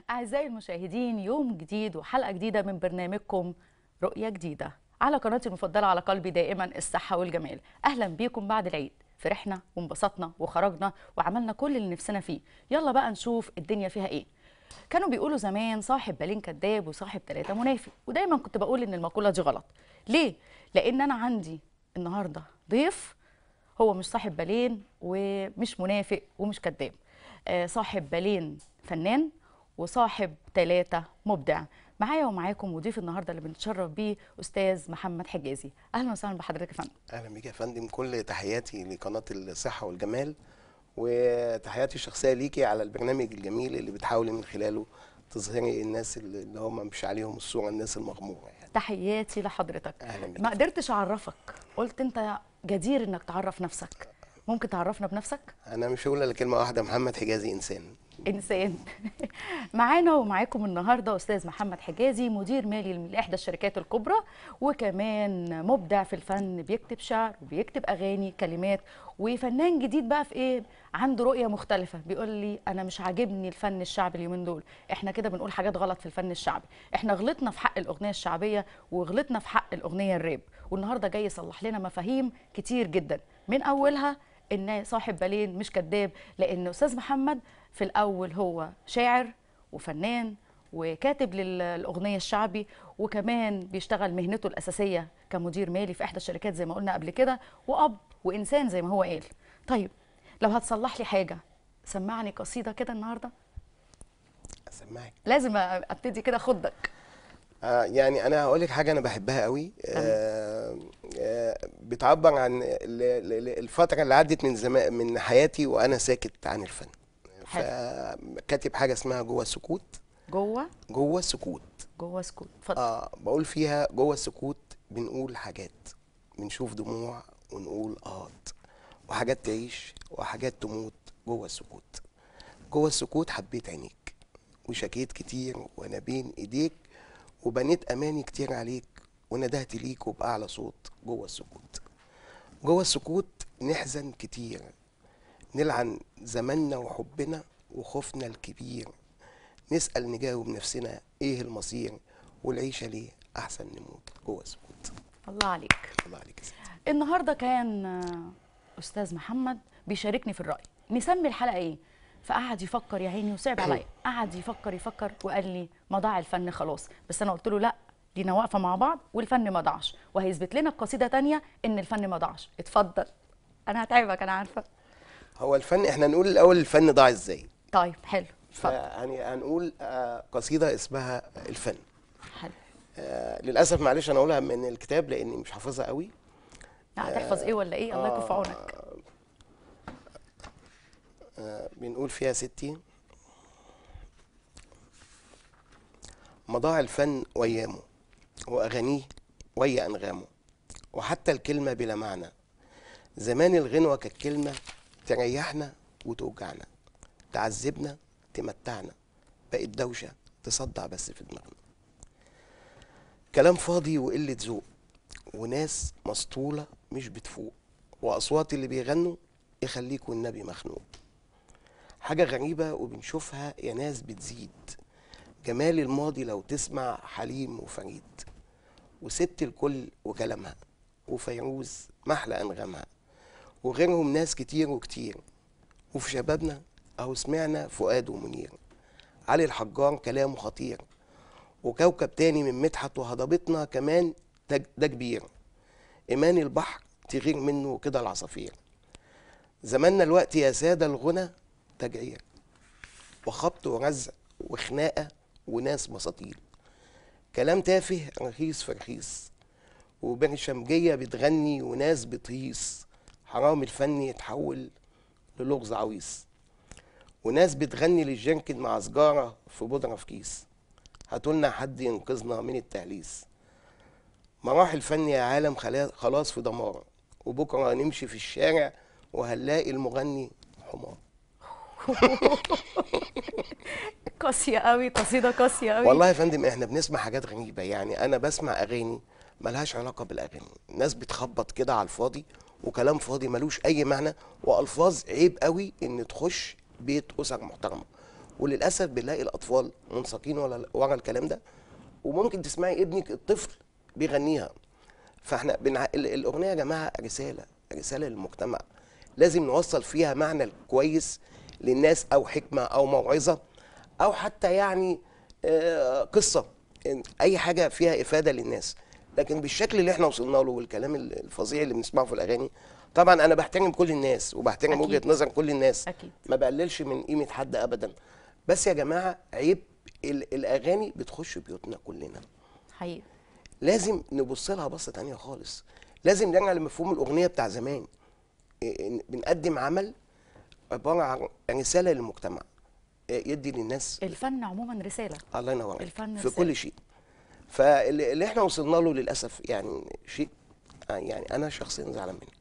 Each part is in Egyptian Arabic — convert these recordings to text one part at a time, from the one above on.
أعزائي المشاهدين يوم جديد وحلقة جديدة من برنامجكم رؤية جديدة على قناتي المفضلة على قلبي دائما الصحة والجمال أهلا بيكم بعد العيد فرحنا وانبسطنا وخرجنا وعملنا كل اللي نفسنا فيه يلا بقى نشوف الدنيا فيها ايه كانوا بيقولوا زمان صاحب بالين كذاب وصاحب ثلاثة منافق ودايما كنت بقول ان المقولة دي غلط ليه؟ لان انا عندي النهاردة ضيف هو مش صاحب بالين ومش منافق ومش كذاب آه، صاحب بالين فنان وصاحب ثلاثة مبدع معايا ومعاكم وضيف النهارده اللي بنتشرف بيه استاذ محمد حجازي اهلا وسهلا بحضرتك يا فندم اهلا بيك يا فندم كل تحياتي لقناه الصحه والجمال وتحياتي الشخصيه ليكي على البرنامج الجميل اللي بتحاولي من خلاله تظهري الناس اللي اللي هم مش عليهم الصوره الناس المغموره يعني تحياتي لحضرتك اهلا بيك ما قدرتش اعرفك قلت انت جدير انك تعرف نفسك ممكن تعرفنا بنفسك انا مش هقول الا كلمه واحده محمد حجازي انسان انسان معانا ومعاكم النهارده استاذ محمد حجازي مدير مالي لاحدى الشركات الكبرى وكمان مبدع في الفن بيكتب شعر وبيكتب اغاني كلمات وفنان جديد بقى في ايه عنده رؤيه مختلفه بيقول لي انا مش عاجبني الفن الشعبي اليومين دول احنا كده بنقول حاجات غلط في الفن الشعبي احنا غلطنا في حق الاغنيه الشعبيه وغلطنا في حق الاغنيه الراب والنهارده جاي يصلح لنا مفاهيم كتير جدا من اولها ان صاحب بالين مش كذاب لان استاذ محمد في الاول هو شاعر وفنان وكاتب للاغنيه الشعبي وكمان بيشتغل مهنته الاساسيه كمدير مالي في احدى الشركات زي ما قلنا قبل كده واب وانسان زي ما هو قال طيب لو هتصلح لي حاجه سمعني قصيده كده النهارده اسمعك لازم ابتدي كده خدك آه يعني انا هقول لك حاجه انا بحبها قوي آه آه بتعبر عن ال- ال- الفتره اللي عدت من زمان من حياتي وانا ساكت عن الفن حلو. فكاتب حاجه اسمها جوه السكوت جوه جوه السكوت جوه سكوت اتفضل اه بقول فيها جوه السكوت بنقول حاجات بنشوف دموع ونقول آهات وحاجات تعيش وحاجات تموت جوه السكوت جوه السكوت حبيت عينيك وشكيت كتير وانا بين ايديك وبنيت اماني كتير عليك وندهت ليك وبأعلى صوت جوه السكوت جوه السكوت نحزن كتير نلعن زماننا وحبنا وخوفنا الكبير نسأل نجاوب نفسنا ايه المصير والعيشة ليه احسن نموت جوه السكوت الله عليك الله عليك يا ستي النهارده كان آه، استاذ محمد بيشاركني في الراي نسمي الحلقه ايه فقعد يفكر يا عيني وصعب عليا قعد يفكر يفكر وقال لي ما ضاع الفن خلاص بس انا قلت له لا لينا واقفه مع بعض والفن ما ضاعش وهيثبت لنا بقصيده تانية ان الفن ما ضاعش اتفضل انا هتعبك انا عارفه هو الفن احنا نقول الاول الفن ضاع ازاي طيب حلو اتفضل يعني هنقول آه، قصيدة اسمها الفن حلو آه، للاسف معلش انا اقولها من الكتاب لاني مش حافظها قوي لا هتحفظ ايه ولا ايه الله يكون في عونك آه، بنقول فيها ستي مضاع الفن ويامه وأغانيه ويا أنغامه وحتى الكلمة بلا معنى زمان الغنوة كانت كلمة تريحنا وتوجعنا تعذبنا تمتعنا بقت دوشة تصدع بس في دماغنا كلام فاضي وقلة ذوق وناس مسطولة مش بتفوق وأصوات اللي بيغنوا يخليك والنبي مخنوق حاجة غريبة وبنشوفها يا ناس بتزيد جمال الماضي لو تسمع حليم وفريد وست الكل وكلامها وفيروز محلى أنغامها وغيرهم ناس كتير وكتير وفي شبابنا أهو سمعنا فؤاد ومنير علي الحجار كلامه خطير وكوكب تاني من مدحت وهضبتنا كمان ده ده كبير إيمان البحر تغير منه كده العصافير زماننا الوقت يا سادة الغنى تجعير وخبط ورزع وخناقة وناس مساطيل كلام تافه رخيص في رخيص وبرشمجية بتغني وناس بتهيص حرام الفن يتحول للغز عويص وناس بتغني للجنكن مع سجارة في بودرة في كيس هاتولنا حد ينقذنا من التهليس مراحل الفن يا عالم خلا- خلاص في دمار وبكرة نمشي في الشارع وهنلاقي المغني حمار قاسيه قوي قصيده قاسيه قوي والله يا فندم احنا بنسمع حاجات غريبة يعني انا بسمع اغاني ملهاش علاقة بالاغاني ناس بتخبط كده على الفاضي وكلام فاضي ملوش اي معنى والفاظ عيب قوي ان تخش بيت اسر محترمة وللاسف بنلاقي الاطفال منساقين ورا ورا الكلام ده وممكن تسمعي ابنك الطفل بيغنيها فاحنا بنع... ال- الاغنيه يا جماعه رساله رساله للمجتمع لازم نوصل فيها معنى كويس للناس او حكمه او موعظه او حتى يعني آه، قصه إن اي حاجه فيها افاده للناس لكن بالشكل اللي احنا وصلنا له والكلام ال- الفظيع اللي بنسمعه في الاغاني طبعا انا بحترم كل الناس وبحترم أكيد. وجهه نظر كل الناس أكيد. ما بقللش من قيمه حد ابدا بس يا جماعه عيب ال- الاغاني بتخش بيوتنا كلنا حقيقي لازم نبص لها بصه تانية خالص لازم نرجع لمفهوم الاغنيه بتاع زمان إيه، إن بنقدم عمل عباره عن رساله للمجتمع إيه، يدي للناس الفن عموما رساله الله ينور عليك الفن في رسالة. كل شيء فاللي اللي احنا وصلنا له للاسف يعني شيء آه، يعني انا شخصيا زعلان منه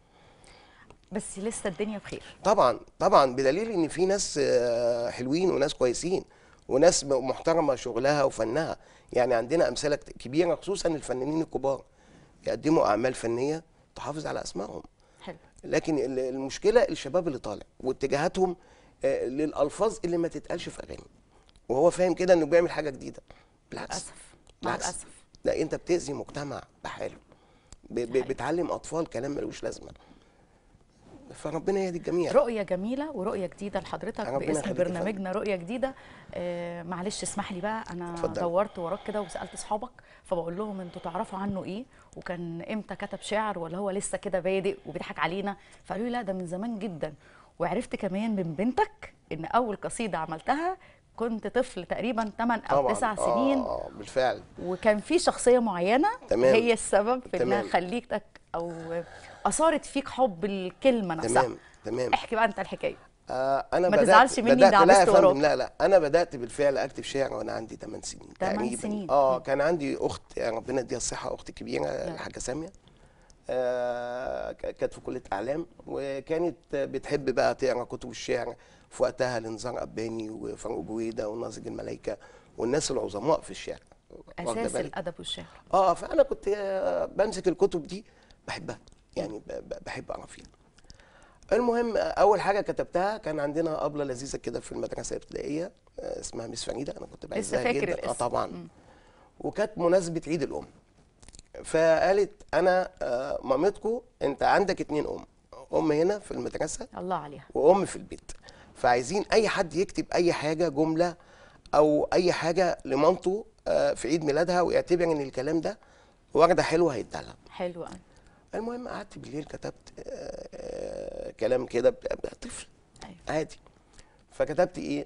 بس لسه الدنيا بخير طبعا طبعا بدليل ان في ناس آه، حلوين وناس كويسين وناس م- محترمه شغلها وفنها يعني عندنا امثله كت- كبيره خصوصا الفنانين الكبار يقدموا اعمال فنيه تحافظ على اسمائهم حلو لكن ال- المشكله الشباب اللي طالع واتجاهاتهم آه، للالفاظ اللي ما تتقالش في اغاني وهو فاهم كده انه بيعمل حاجه جديده بالعكس للاسف مع بالعكس. الاسف لا انت بتاذي مجتمع بحاله ب- ب- حقيقي. بتعلم اطفال كلام ملوش لازمه فربنا يهدي الجميع رؤية جميلة ورؤية جديدة لحضرتك ربنا باسم يخليك يا برنامجنا رؤية جديدة آه معلش اسمح لي بقى أنا اتفضل. دورت وراك كده وسألت أصحابك فبقول لهم أنتوا تعرفوا عنه إيه وكان إمتى كتب شعر ولا هو لسه كده بادئ وبيضحك علينا فقالوا لي لا ده من زمان جدا وعرفت كمان من بنتك إن أول قصيدة عملتها كنت طفل تقريبا 8 أو طبعا 9 سنين اه بالفعل وكان في شخصية معينة تمام. هي السبب في إنها تمام. خليتك أو أثارت فيك حب الكلمة نفسها تمام تمام احكي بقى أنت الحكاية آه انا ما بدأت تزعلش مني، بدأت لا يا دعبست فندم وراك. لا لا انا بدات بالفعل اكتب شعر وانا عندي 8 سنين تمن تقريبا سنين. اه مم. كان عندي اخت يعني ربنا يديها الصحه اختي الكبيره رب. الحاجه ساميه آه ك- كانت في كليه اعلام وكانت بتحب بقى تقرا كتب الشعر في وقتها لنزار اباني وفاروق جويده وناظر الملائكه والناس العظماء في الشعر واخدة اساس بالك؟ الادب والشعر اه فانا كنت آه، بمسك الكتب دي بحبها يعني ب- ب- بحب اقرا فيها المهم آه، اول حاجه كتبتها كان عندنا ابله لذيذه كده في المدرسه الابتدائيه آه، اسمها ميس فريده انا كنت بعزها فاكر جدا اه الاسم. طبعا مم. وكانت مناسبه عيد الام فقالت انا آه، مامتكم انت عندك اتنين ام ام هنا في المدرسه الله عليها وام في البيت فعايزين اي حد يكتب اي حاجه جمله او اي حاجه لمامته آه، في عيد ميلادها ويعتبر ان الكلام ده ورده حلوه هيديها لها حلو قوي المهم قعدت بالليل كتبت آه، آه، كلام كده ب- ب- طفل أيوة. عادي فكتبت ايه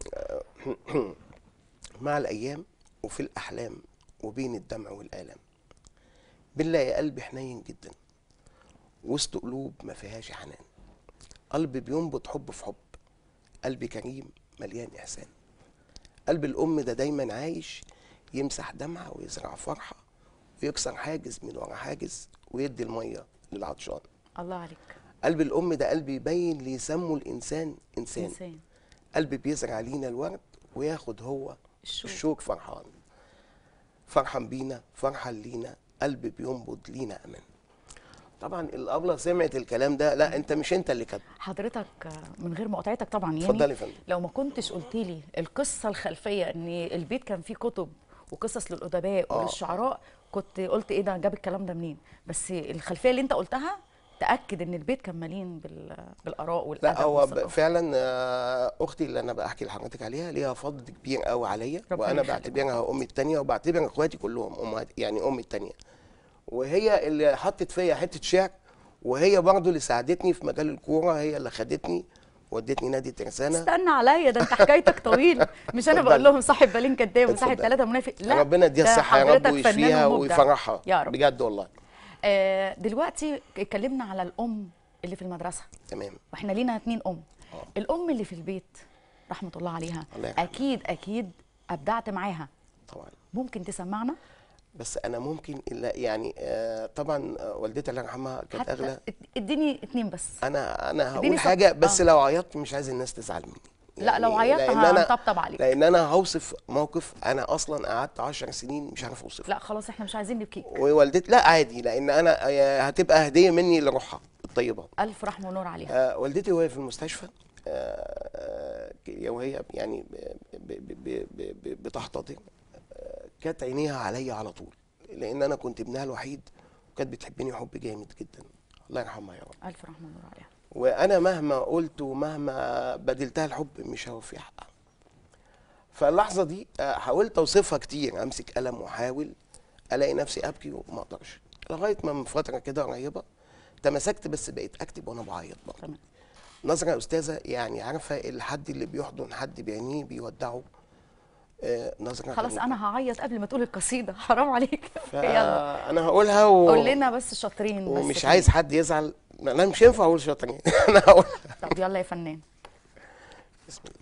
م- مع الايام وفي الاحلام وبين الدمع والالام بالله يا قلبي حنين جدا وسط قلوب ما فيهاش حنان قلبي بينبض حب في حب قلبي كريم مليان احسان قلب الام ده دايما عايش يمسح دمعه ويزرع فرحه ويكسر حاجز من ورا حاجز ويدي الميه للعطشان الله عليك قلب الام ده قلب يبين اللي يسموا الانسان انسان, انسان قلب بيزرع لينا الورد وياخد هو الشوق. الشوك فرحان فرحان بينا فرحان لينا قلب بينبض لينا امان طبعا الابله سمعت الكلام ده لا انت مش انت اللي كاتبه حضرتك آه، من غير مقاطعتك طبعا يعني اتفضلي يا فندم. لو ما كنتش قلت لي القصه الخلفيه ان البيت كان فيه كتب وقصص للادباء آه. وللشعراء كنت قلت ايه ده جاب الكلام ده منين بس الخلفيه اللي انت قلتها تاكد ان البيت كان مليان بال... بالاراء والادب لا هو ب- والثقافة. فعلا آه، اختي اللي انا بحكي لحضرتك عليها ليها فضل كبير قوي عليا ربنا وانا يخليك. بعتبرها امي التانية وبعتبر اخواتي كلهم امهات يعني امي التانية وهي اللي حطت فيا حته شعر وهي برضو اللي ساعدتني في مجال الكوره هي اللي خدتني ودتني نادي ترسانه استنى عليا ده انت حكايتك طويل مش انا بقول اتفضل. لهم صاحب بالين كداب وصاحب اتفضل. ثلاثه منافق لا ربنا يديها ده الصحه يا رب حضرتك فنان ويشفيها ومبدع. ويفرحها يا رب بجد والله آه دلوقتي اتكلمنا على الام اللي في المدرسه تمام واحنا لينا اتنين ام الام اللي في البيت رحمه الله عليها الله يرحمها. اكيد اكيد ابدعت معاها طبعا ممكن تسمعنا بس انا ممكن الا يعني آه طبعا آه، والدتي الله يرحمها كانت حتى اغلى اد- اديني اتنين بس انا انا اديني هقول صف- حاجه بس آه. لو عيطت مش عايز الناس تزعل مني لا لو عيطت لأن أنا- هنطبطب عليك لان انا هوصف موقف انا اصلا قعدت 10 سنين مش عارف اوصفه لا خلاص احنا مش عايزين نبكيك ووالدتي لا عادي لان انا آه، هتبقى هديه مني لروحها الطيبه الف رحمه ونور عليها آه والدتي وهي في المستشفى آه آه، هي وهي يعني ب- ب- ب- ب- ب- بتحتضن آه، كانت عينيها عليا على طول لان انا كنت ابنها الوحيد وكانت بتحبني حب جامد جدا الله يرحمها يا رب الف رحمه الله عليها وانا مهما قلت ومهما بدلتها الحب مش هوفي حقها فاللحظه دي آه، حاولت اوصفها كتير امسك قلم واحاول الاقي نفسي ابكي وما اقدرش لغايه ما من فتره كده قريبه تمسكت بس بقيت اكتب وانا بعيط بقى تمام نظرة يا أستاذة يعني عارفة الحد اللي بيحضن حد بعينيه بيودعه آه نظرة خلاص جميلة. انا هعيط قبل ما تقول القصيده حرام عليك يلا فأنا هقولها و... قول لنا بس شاطرين بس ومش كده. عايز حد يزعل أنا مش ينفع أقول شاطرين أنا هقولها طب يلا يا فنان بسم الله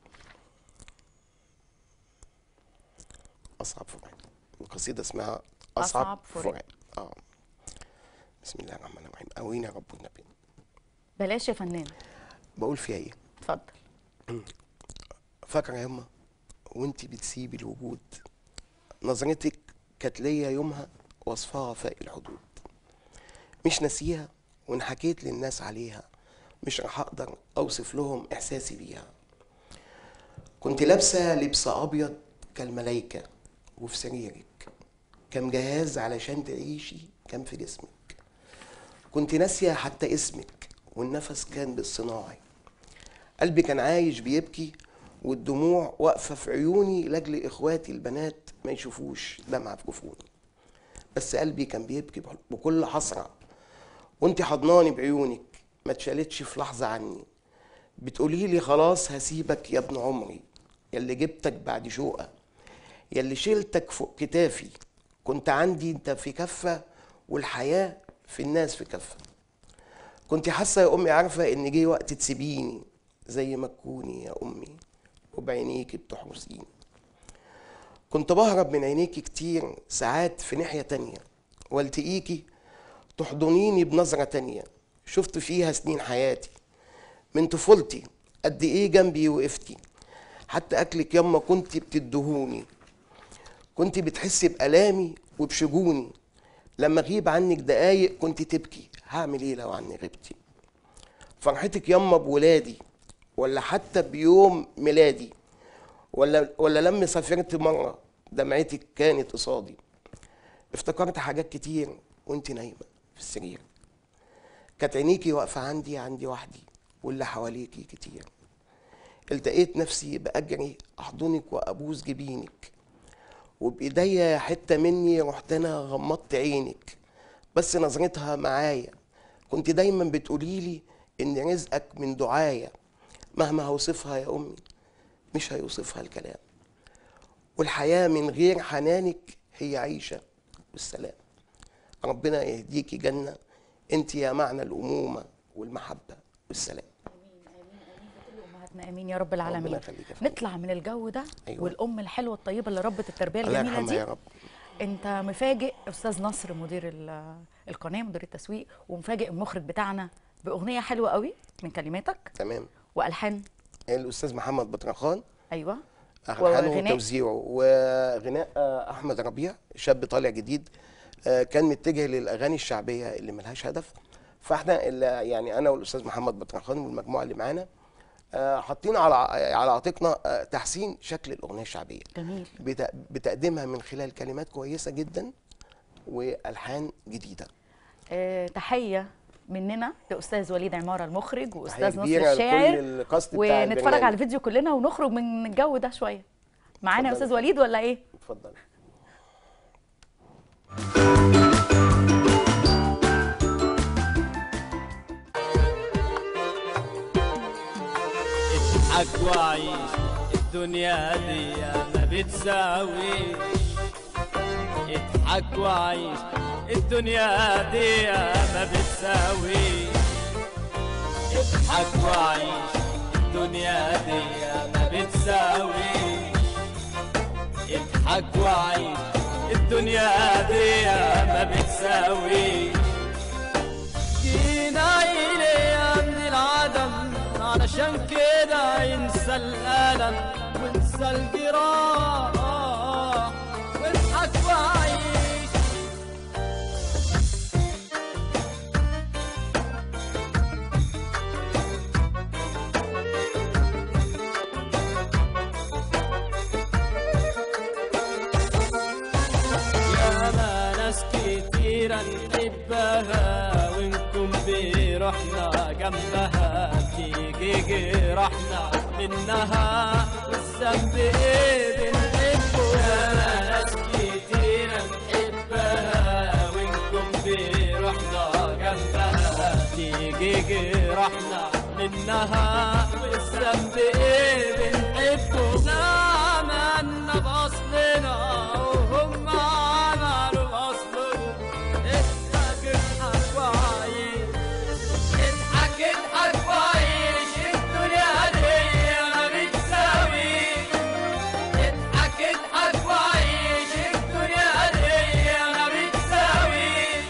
أصعب فراق القصيدة اسمها أصعب أصعب فراق. فراق آه بسم الله الرحمن الرحيم أوينا رب النبي بلاش يا فنان بقول فيها إيه اتفضل فاكرة يا يما وانت بتسيبي الوجود نظرتك كانت ليا يومها وصفها فاق الحدود مش ناسيها وان حكيت للناس عليها مش رح اقدر اوصف لهم احساسي بيها كنت لابسه لبس ابيض كالملايكه وفي سريرك كم جهاز علشان تعيشي كان في جسمك كنت ناسيه حتى اسمك والنفس كان بالصناعي قلبي كان عايش بيبكي والدموع واقفة في عيوني لأجل إخواتي البنات ما يشوفوش دمعة في جفوني بس قلبي كان بيبكي بح- بكل حسرة وانت حضناني بعيونك ما اتشالتش في لحظة عني بتقولي لي خلاص هسيبك يا ابن عمري يلي جبتك بعد شوقة يلي شيلتك فوق كتافي كنت عندي انت في كفة والحياة في الناس في كفة كنت حاسه يا امي عارفه ان جه وقت تسيبيني زي ما تكوني يا امي وبعينيكي بتحرسيني كنت بهرب من عينيكي كتير ساعات في ناحيه تانية والتقيكي تحضنيني بنظره تانية شفت فيها سنين حياتي من طفولتي قد ايه جنبي وقفتي حتى اكلك ياما كنت بتدهوني كنت بتحسي بألامي وبشجوني لما اغيب عنك دقايق كنت تبكي هعمل ايه لو عني غبتي فرحتك ياما بولادي ولا حتى بيوم ميلادي ولا ولا لما سافرت مره دمعتك كانت قصادي افتكرت حاجات كتير وانت نايمه في السرير كانت عينيكي واقفه عندي عندي وحدي واللي حواليكي كتير التقيت نفسي باجري احضنك وابوس جبينك وبايديا حته مني رحت انا غمضت عينك بس نظرتها معايا كنت دايما بتقولي لي ان رزقك من دعايا مهما هوصفها يا امي مش هيوصفها الكلام والحياه من غير حنانك هي عيشه والسلام ربنا يهديكي جنه انت يا معنى الامومه والمحبه والسلام امهاتنا امين يا رب العالمين ربنا يخليك يا فندم. نطلع من الجو ده أيوة. والام الحلوه الطيبه اللي ربت التربيه الله الجميله يرحمها دي يا رب انت مفاجئ استاذ نصر مدير ال- القناه مدير التسويق ومفاجئ المخرج بتاعنا باغنيه حلوه قوي من كلماتك تمام والحان الاستاذ محمد بطرخان ايوه ألحانه وغناء؟ وتوزيعه وغناء آه، احمد ربيع شاب طالع جديد آه، كان متجه للاغاني الشعبيه اللي ملهاش هدف فاحنا اللي يعني انا والاستاذ محمد بطرخان والمجموعه اللي معانا آه، حاطين على على عاتقنا آه، تحسين شكل الاغنيه الشعبيه جميل بت- بتقديمها من خلال كلمات كويسه جدا والحان جديده آه تحيه مننا لاستاذ وليد عماره المخرج تحية واستاذ نصر كبيرة لكل الشاعر الكاست بتاع ونتفرج البرنامج. على الفيديو كلنا ونخرج من الجو ده شويه معانا يا اتفضلي. استاذ وليد ولا ايه اتفضل اضحك وعيش الدنيا دي ما بتساويش اضحك وعيش الدنيا دي ما بتساويش اضحك وعيش الدنيا دي ما بتساويش اضحك وعيش الدنيا دي ما بتساويش جينا إليه من العدم علشان كده ينسى الألم وانسى الجراح واضحك وعيش جنبها تيجي جرحنا منها والذنب ايه بنحبه انا ناس كتيرة نحبها ونكون بروحنا جنبها تيجي جرحنا منها والذنب ايه بنحبه عملنا بأصلنا وهم عملوا بأصلهم اضحك اضحك وعيش اضحك اضحك وعيش الدنيا دي ما بتساويش اضحك اضحك وعيش الدنيا دي ما بتساويش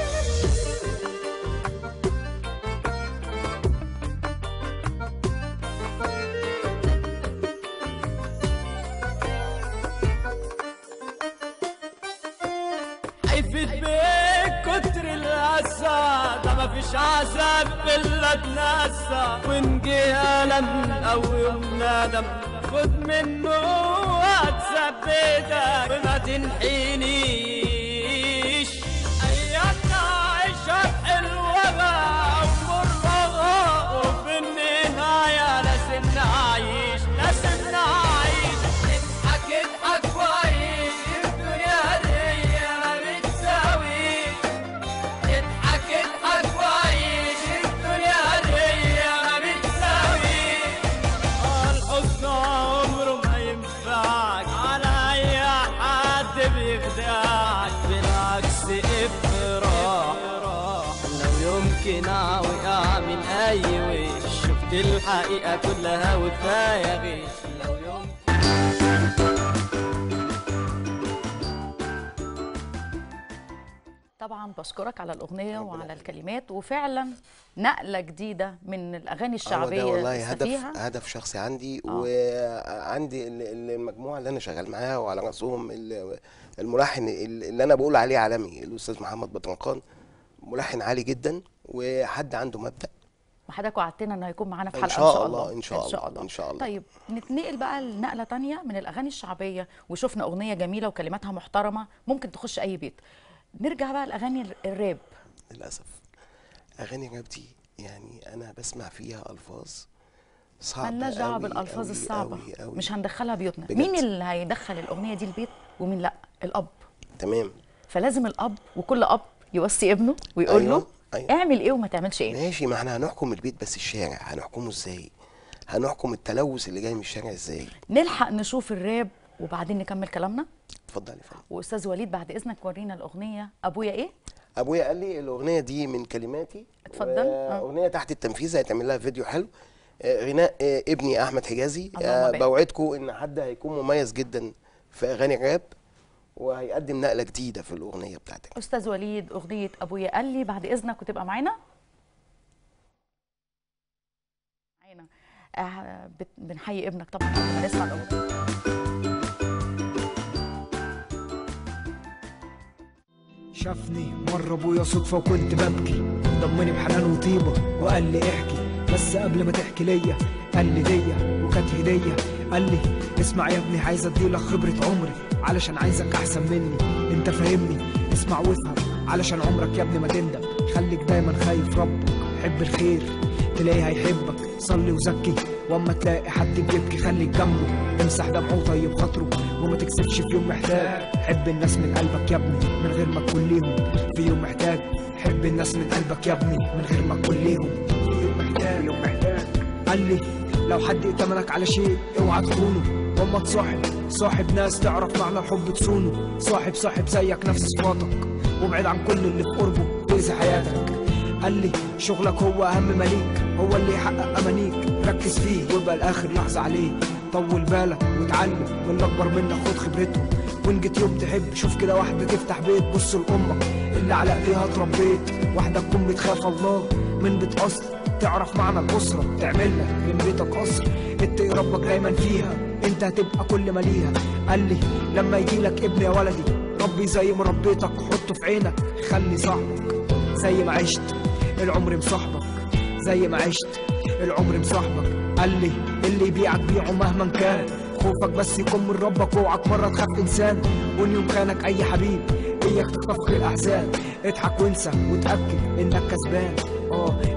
حيفت بيك كتر الأسى ده مفيش عذاب إلا تنسى وإن جه ألم أو يوم ندم خد منه وهتثبتك وما تنحنيش أيامنا عيشها حلوة بقى ومرة وفي النهاية لازم نعيش لازم نعيش اضحك اضحك وعيش الدنيا دي ما بتساويش اضحك اضحك وعيش الدنيا دي ما بتساويش الحزن عمره ما ينفعك على اي حد بيخدعك بالعكس افرح لو يمكن اوقع من اي وش شفت الحقيقة كلها وكفاية غش لو يمكن طبعا بشكرك على الاغنيه وعلى الكلمات وفعلا نقله جديده من الاغاني هو الشعبيه ده والله هدف السفيهة. هدف شخصي عندي آه. وعندي ال- ال- المجموعه اللي انا شغال معاها وعلى راسهم ال- الملحن ال- اللي انا بقول عليه عالمي الاستاذ محمد بطنقان ملحن عالي جدا وحد عنده مبدأ وحضرتك وعدتنا انه هيكون معانا في إن حلقه شاء الله، إن شاء الله، إن شاء الله. طيب نتنقل بقى لنقله تانية من الاغاني الشعبيه وشفنا اغنيه جميله وكلماتها محترمه ممكن تخش اي بيت نرجع بقى لاغاني ال- الراب للاسف اغاني الراب دي يعني انا بسمع فيها الفاظ صعبه ملناش دعوه أوي بالالفاظ أوي الصعبه أوي أوي. مش هندخلها بيوتنا بجد. مين اللي هيدخل الاغنيه دي البيت ومين لا الاب تمام فلازم الاب وكل اب يوصي ابنه ويقول أيوة، له أيوة. اعمل ايه وما تعملش ايه ماشي ما احنا هنحكم البيت بس الشارع هنحكمه ازاي هنحكم التلوث اللي جاي من الشارع ازاي نلحق نشوف الراب وبعدين نكمل كلامنا اتفضل يا فندم واستاذ وليد بعد اذنك ورينا الاغنيه ابويا ايه ابويا قال لي الاغنيه دي من كلماتي اتفضل. آه. اغنيه تحت التنفيذ هيتعمل لها فيديو حلو آه، غناء آه، ابني احمد حجازي اللهم آه، بارك. بوعدكم ان حد هيكون مميز جدا في اغاني الراب وهيقدم نقله جديده في الاغنيه بتاعتك استاذ وليد اغنيه ابويا قال لي بعد اذنك وتبقى معانا معانا آه بت- بنحيي ابنك طبعا قبل ما نسمع الاغنيه شافني مرة ابويا صدفة وكنت ببكي ضمني بحنان وطيبة وقال لي احكي بس قبل ما تحكي ليا قال لي دية وكانت هدية قال لي اسمع يا ابني عايز اديلك خبرة عمري علشان عايزك احسن مني انت فاهمني اسمع وافهم علشان عمرك يا ابني ما تندم خليك دايما خايف ربك حب الخير تلاقيه هيحبك صلي وزكي واما تلاقي حد بيبكي خليك جنبه امسح دمعه وطيب خاطره وما تكسبش في يوم محتاج حب الناس من قلبك يا ابني من غير ما تكون ليهم في يوم محتاج حب الناس من قلبك يا ابني من غير ما تكون ليهم في يوم محتاج يوم محتاج قال لي لو حد ائتمنك على شيء اوعى تخونه واما تصاحب صاحب ناس تعرف معنى الحب تصونه صاحب صاحب زيك نفس صفاتك وابعد عن كل اللي في قربه تأذي حياتك قال لي شغلك هو اهم ما ليك هو اللي يحقق امانيك ركز فيه وابقى لاخر لحظه عليه طول بالك واتعلم من اللي اكبر منك خد خبرته وان جيت يوم تحب شوف كده واحده تفتح بيت بص لامك اللي على ايديها اتربيت واحده تكون بتخاف الله من بيت اصل تعرف معنى الاسره تعمل لك من بيتك قصر اتقي ربك دايما فيها انت هتبقى كل ما ليها قال لي لما يجي لك ابن يا ولدي ربي زي ما ربيتك حطه في عينك خلي صاحبك زي ما عشت العمر مصاحبك زي ما عشت العمر مصاحبك قال لي اللي يبيعك بيعه مهما كان خوفك بس يكون من ربك اوعك مره تخاف انسان وان يوم خانك اي حبيب اياك تخطف الاحزان اضحك وانسى وتاكد انك كسبان اه انك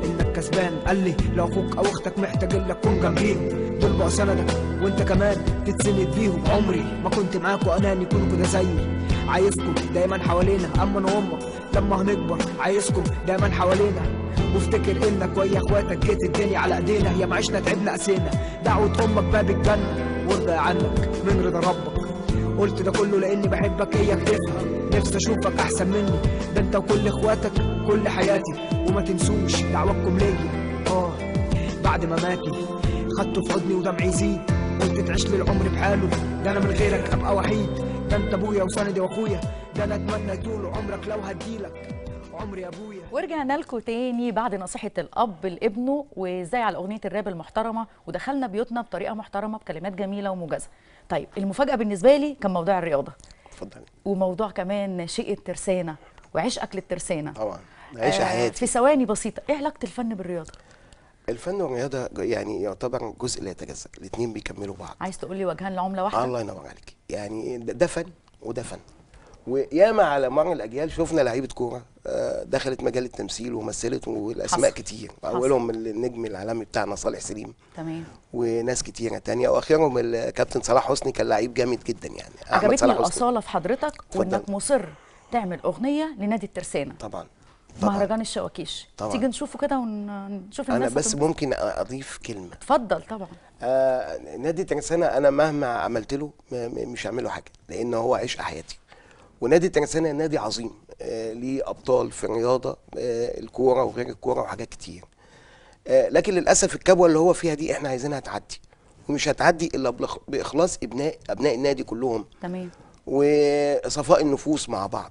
كسبان قال لي لو اخوك او اختك محتاجين لك كون جنبيهم دول بقوا سندك وانت كمان تتسند بيهم عمري ما كنت معاكوا اناني كونوا كده زيي عايزكم دايما حوالينا اما انا وامك لما هنكبر عايزكم دايما حوالينا وافتكر انك ويا اخواتك جيت الدنيا على ايدينا يا معيشنا تعبنا قسينا دعوة امك باب الجنة وارضى عنك من رضا ربك قلت ده كله لاني بحبك اياك تفهم نفسي اشوفك احسن مني ده انت وكل اخواتك كل حياتي وما تنسوش دعواتكم ليا اه بعد ما ماتي خدته في حضني ودمعي يزيد قلت تعيش لي العمر بحاله ده انا من غيرك ابقى وحيد ده انت ابويا وسندي واخويا ده انا اتمنى يطول عمرك لو هديلك عمري يا ابويا ورجعنا لكم تاني بعد نصيحة الأب لابنه وازاي على أغنية الراب المحترمة ودخلنا بيوتنا بطريقة محترمة بكلمات جميلة وموجزة. طيب المفاجأة بالنسبة لي كان موضوع الرياضة اتفضل وموضوع كمان شيء الترسانة وعشقك للترسانة. طبعا عيش آه، حياتي في ثواني بسيطة، إيه علاقة الفن بالرياضة؟ الفن والرياضه يعني يعتبر جزء لا يتجزا الاثنين بيكملوا بعض عايز تقول لي وجهان لعملة واحدة؟ الله ينور عليك يعني ده ده فن وده فن وياما على مر الاجيال شفنا لعيبه كوره آه، دخلت مجال التمثيل ومثلت والاسماء حصل. كتير حصل. اولهم النجم العالمي بتاعنا صالح سليم تمام. وناس كتيره تانية واخرهم الكابتن صلاح حسني كان لعيب جامد جدا يعني أحمد عجبتني صلاح حسني. الأصالة في حضرتك اتفضل. وإنك مصر تعمل أغنية لنادي الترسانة. طبعا طبعا مهرجان الشواكيش. طبعا. تيجي نشوفه كده ونشوف انا الناس بس هتنبسط. ممكن اضيف كلمه اتفضل طبعا. آه نادي ترسانة انا مهما عملت له م- م- مش هعمل له حاجه لان هو عشق حياتي ونادي ترسانة نادي عظيم آه ليه ابطال في الرياضه آه الكوره وغير الكوره وحاجات كتير آه لكن للاسف الكبوه اللي هو فيها دي احنا عايزينها تعدي ومش هتعدي الا بلخ- باخلاص ابناء ابناء النادي كلهم تمام. وصفاء النفوس مع بعض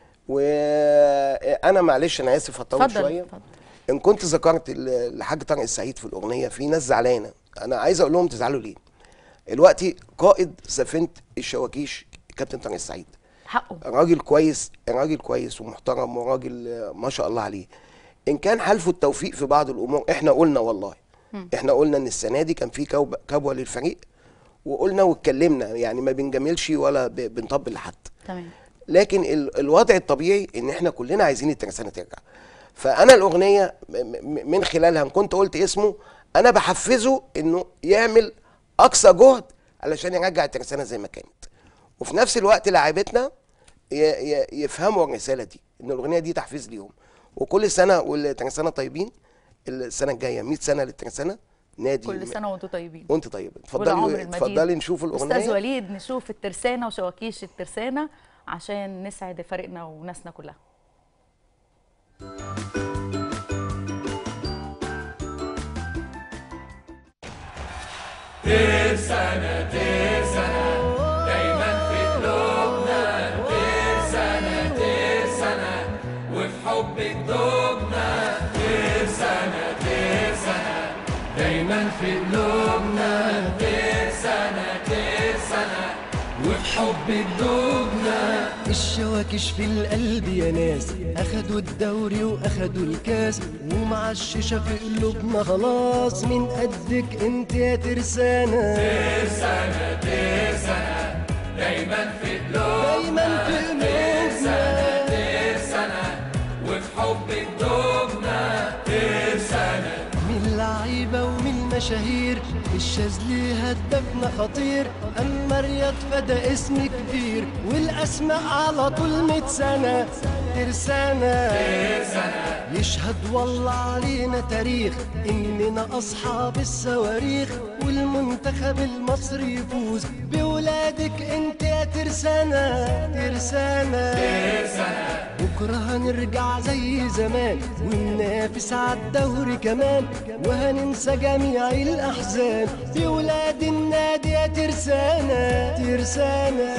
وانا معلش انا اسف هطول اتفضل شويه اتفضل. ان كنت ذكرت ال- الحاج طارق السعيد في الاغنيه في ناس زعلانه انا عايز اقول لهم تزعلوا ليه دلوقتي قائد سفينه الشواكيش كابتن طارق السعيد حقه. راجل كويس راجل كويس ومحترم وراجل آه، ما شاء الله عليه ان كان حالفه التوفيق في بعض الامور احنا قلنا والله احنا قلنا ان السنه دي كان في كوب- كبوه للفريق وقلنا واتكلمنا يعني ما بنجاملش ولا ب- بنطبل لحد تمام. لكن ال- الوضع الطبيعي ان احنا كلنا عايزين الترسانه ترجع فانا الاغنيه م- م- من خلالها إن كنت قلت اسمه انا بحفزه انه يعمل اقصى جهد علشان يرجع الترسانه زي ما كانت وفي نفس الوقت لاعيبتنا ي- ي- يفهموا الرساله دي ان الاغنيه دي تحفيز ليهم وكل سنه والترسانه طيبين السنه الجايه 100 سنه للترسانه نادي كل سنة وانتم طيبين. وانت طيب والعمر اتفضلي المديد. اتفضلي نشوف استاذ الاغنيه وليد نشوف الترسانه وشواكيش الترسانه عشان نسعد فريقنا وناسنا كلها دايما في قلوبنا غير سنة غير سنة وفي حب قلوبنا الشواكش في القلب يا ناس اخدوا الدوري واخدوا الكاس ومع الشيشة في قلوبنا خلاص من قدك انت يا ترسانة دايما في قلوبنا دايما في قلوبنا غير سنة وفي حب قلوبنا غير سنة من اللعيبة ومن المشاهير الشاذلي هدفنا خطير أما رياض فده اسم كبير والأسماء على طول مية سنة ترسانة يشهد والله علينا تاريخ إننا أصحاب الصواريخ والمنتخب المصري يفوز بولادك انت يا ترسانة ترسانة بكرة هنرجع زي زمان وننافس عالدوري كمان وهننسى جميع الأحزان بولاد النادي يا ترسانة ترسانة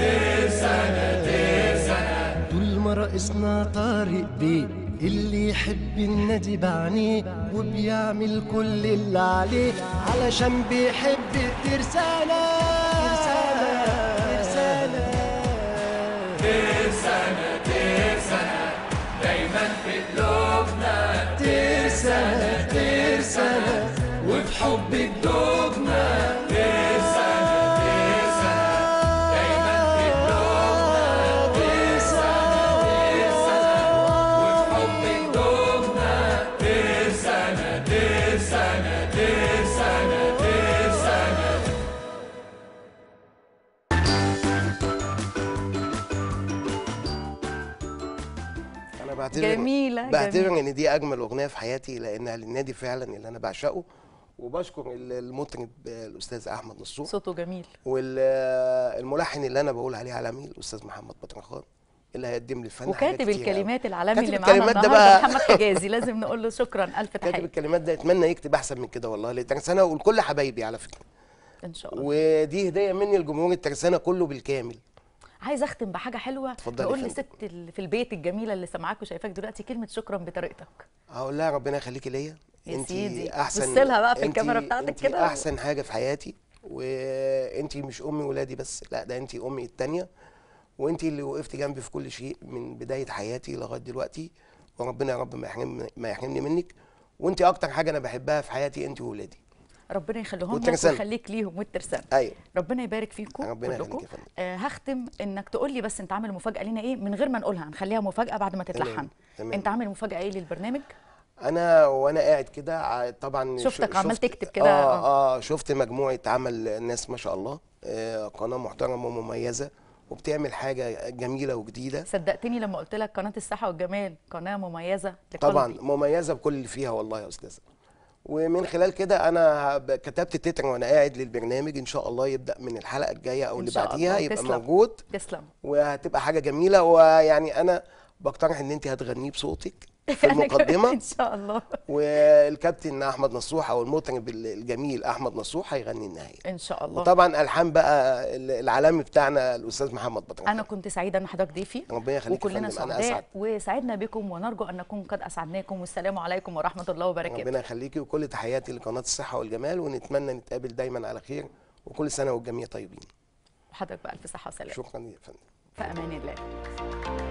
طول ما رئيسنا طارق بيه اللي يحب النادي بعينيه وبيعمل كل اللي عليه علشان بيحب الترسانة ترسانة ترسانة دايما في قلوبنا ترسانة ترسانة وفي حب قلوبنا غير سنة غير سنة دايما في قلوبنا غير سنة غير سنة وفي حب قلوبنا غير سنة غير بعتبر جميلة، بعتبر جميلة. ان دي اجمل اغنيه في حياتي لانها للنادي فعلا اللي انا بعشقه وبشكر ال- المطرب الاستاذ احمد نصور صوته جميل والملحن اللي انا بقول عليه عالمي الاستاذ محمد بطرخان اللي هيقدم لي الفن حاجات وكاتب كتير أوي. الكلمات العالمي كاتب اللي معانا الكلمات ده النهارده بقى- محمد حجازي لازم نقول له شكرا الف كاتب تحيه الكلمات ده يتمنى يكتب احسن من كده والله للترسانه ولكل حبايبي على فكره ان شاء الله ودي هديه مني لجمهور الترسانه كله بالكامل عايز اختم بحاجه حلوه اتفضلي نقول يا لست اللي في البيت الجميله اللي سامعاك وشايفاك دلوقتي كلمه شكرا بطريقتك هقول لها ربنا يخليكي ليا يا انتي سيدي. احسن بص لها بقى في انتي- الكاميرا بتاعتك انتي كده. احسن حاجه في حياتي وانتي مش امي ولادي بس لا ده انتي امي التانية وانتي اللي وقفتي جنبي في كل شيء من بدايه حياتي لغايه دلوقتي وربنا يا رب ما يحرمني ما يحرمني منك وانتي اكتر حاجه انا بحبها في حياتي انتي وولادي ربنا يخليهم لك والترسانة. ويخليك ليهم والترسانه ايوه ربنا يبارك فيكم ربنا كلكم يخليك يا فندم. آه هختم انك تقول لي بس انت عامل مفاجاه لينا ايه من غير ما نقولها هنخليها مفاجاه بعد ما تتلحن تمام. انت عامل مفاجاه ايه للبرنامج انا وانا قاعد كده ع- طبعا شفتك ش- عمال شفت- تكتب كده، اه اه شفت مجموعه عمل ناس ما شاء الله آه قناه محترمه ومميزه وبتعمل حاجه جميله وجديده صدقتني لما قلت لك قناه الصحه والجمال قناه مميزه لقلبي. طبعا مميزه بكل اللي فيها والله يا استاذه ومن خلال كده انا ب- كتبت تتر وانا قاعد للبرنامج ان شاء الله يبدا من الحلقه الجايه او إن اللي شاء بعديها الله. يبقى تسلم. موجود تسلم وهتبقى حاجه جميله ويعني انا بقترح ان انت هتغنيه بصوتك في أنا كمان المقدمه ان شاء الله والكابتن احمد نصوح او المطرب الجميل احمد نصوح هيغني النهايه ان شاء الله وطبعا الحان بقى العالمي بتاعنا الاستاذ محمد بطرخان انا كنت سعيده ان حضرتك ضيفي ربنا يخليك يا وكلنا فندم، أنا سعداء أسعد. وسعدنا بكم ونرجو ان نكون قد اسعدناكم والسلام عليكم ورحمه الله وبركاته ربنا يخليكي وكل تحياتي لقناه الصحه والجمال ونتمنى نتقابل دايما على خير وكل سنه والجميع طيبين وحضرتك بالف صحه وسلام شكرا يا فندم في امان الله